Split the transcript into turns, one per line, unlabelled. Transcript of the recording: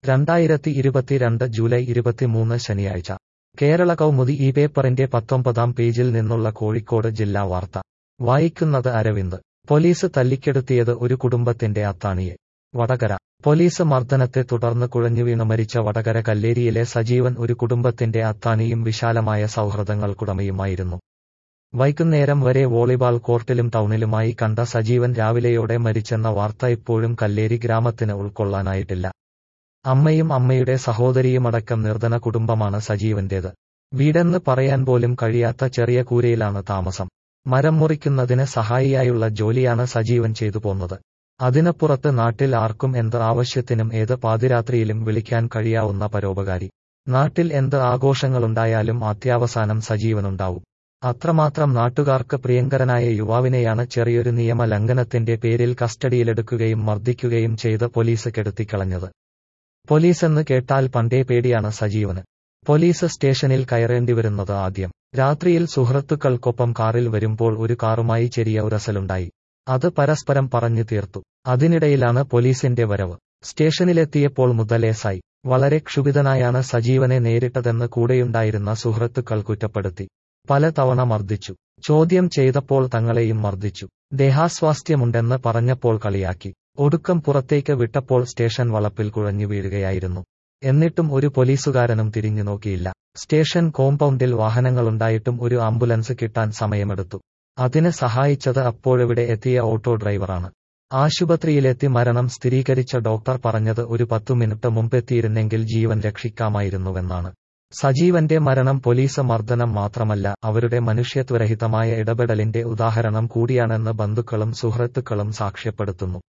രണ്ടായിരത്തി ഇരുപത്തിരണ്ട് ജൂലൈ ഇരുപത്തിമൂന്ന് ശനിയാഴ്ച കേരള കൗമുദി ഈ പേപ്പറിന്റെ പത്തൊമ്പതാം പേജിൽ നിന്നുള്ള കോഴിക്കോട് ജില്ലാ വാർത്ത വായിക്കുന്നത് അരവിന്ദ് പോലീസ് തല്ലിക്കെടുത്തിയത് ഒരു കുടുംബത്തിന്റെ അത്താണിയെ വടകര പോലീസ് മർദ്ദനത്തെ തുടർന്ന് കുഴഞ്ഞുവീണ് മരിച്ച വടകര കല്ലേരിയിലെ സജീവൻ ഒരു കുടുംബത്തിന്റെ അത്താണിയും വിശാലമായ സൗഹൃദങ്ങൾക്കുടമയുമായിരുന്നു വൈകുന്നേരം വരെ വോളിബാൾ കോർട്ടിലും ടൗണിലുമായി കണ്ട സജീവൻ രാവിലെയോടെ മരിച്ചെന്ന വാർത്ത ഇപ്പോഴും കല്ലേരി ഗ്രാമത്തിന് ഉൾക്കൊള്ളാനായിട്ടില്ല അമ്മയും അമ്മയുടെ സഹോദരിയുമടക്കം നിർധന കുടുംബമാണ് സജീവന്റേത് വീടെന്ന് പറയാൻ പോലും കഴിയാത്ത ചെറിയ കൂരയിലാണ് താമസം മരം മുറിക്കുന്നതിന് സഹായിയായുള്ള ജോലിയാണ് സജീവൻ ചെയ്തു പോന്നത് അതിനപ്പുറത്ത് നാട്ടിൽ ആർക്കും എന്ത് ആവശ്യത്തിനും ഏത് പാതിരാത്രിയിലും വിളിക്കാൻ കഴിയാവുന്ന പരോപകാരി നാട്ടിൽ എന്ത് ആഘോഷങ്ങളുണ്ടായാലും അത്യാവസാനം സജീവനുണ്ടാവും അത്രമാത്രം നാട്ടുകാർക്ക് പ്രിയങ്കരനായ യുവാവിനെയാണ് ചെറിയൊരു നിയമ ലംഘനത്തിന്റെ പേരിൽ കസ്റ്റഡിയിലെടുക്കുകയും മർദ്ദിക്കുകയും ചെയ്ത് പോലീസ് കെടുത്തിക്കളഞ്ഞത് പോലീസെന്ന് കേട്ടാൽ പണ്ടേ പേടിയാണ് സജീവന് പോലീസ് സ്റ്റേഷനിൽ കയറേണ്ടി വരുന്നത് ആദ്യം രാത്രിയിൽ സുഹൃത്തുക്കൾക്കൊപ്പം കാറിൽ വരുമ്പോൾ ഒരു കാറുമായി ചെറിയ ഉരസലുണ്ടായി അത് പരസ്പരം പറഞ്ഞു തീർത്തു അതിനിടയിലാണ് പോലീസിന്റെ വരവ് സ്റ്റേഷനിലെത്തിയപ്പോൾ മുതലേസായി വളരെ ക്ഷുഭിതനായാണ് സജീവനെ നേരിട്ടതെന്ന് കൂടെയുണ്ടായിരുന്ന സുഹൃത്തുക്കൾ കുറ്റപ്പെടുത്തി പല തവണ മർദ്ദിച്ചു ചോദ്യം ചെയ്തപ്പോൾ തങ്ങളെയും മർദ്ദിച്ചു ദേഹാസ്വാസ്ഥ്യമുണ്ടെന്ന് പറഞ്ഞപ്പോൾ കളിയാക്കി ഒടുക്കം പുറത്തേക്ക് വിട്ടപ്പോൾ സ്റ്റേഷൻ വളപ്പിൽ കുഴഞ്ഞു വീഴുകയായിരുന്നു എന്നിട്ടും ഒരു പോലീസുകാരനും തിരിഞ്ഞു നോക്കിയില്ല സ്റ്റേഷൻ കോമ്പൗണ്ടിൽ വാഹനങ്ങളുണ്ടായിട്ടും ഒരു ആംബുലൻസ് കിട്ടാൻ സമയമെടുത്തു അതിന് സഹായിച്ചത് അപ്പോഴവിടെ എത്തിയ ഓട്ടോ ഡ്രൈവറാണ് ആശുപത്രിയിലെത്തി മരണം സ്ഥിരീകരിച്ച ഡോക്ടർ പറഞ്ഞത് ഒരു പത്തു മിനിറ്റ് മുമ്പെത്തിയിരുന്നെങ്കിൽ ജീവൻ രക്ഷിക്കാമായിരുന്നുവെന്നാണ് സജീവന്റെ മരണം പോലീസ് മർദ്ദനം മാത്രമല്ല അവരുടെ മനുഷ്യത്വരഹിതമായ ഇടപെടലിന്റെ ഉദാഹരണം കൂടിയാണെന്ന് ബന്ധുക്കളും സുഹൃത്തുക്കളും സാക്ഷ്യപ്പെടുത്തുന്നു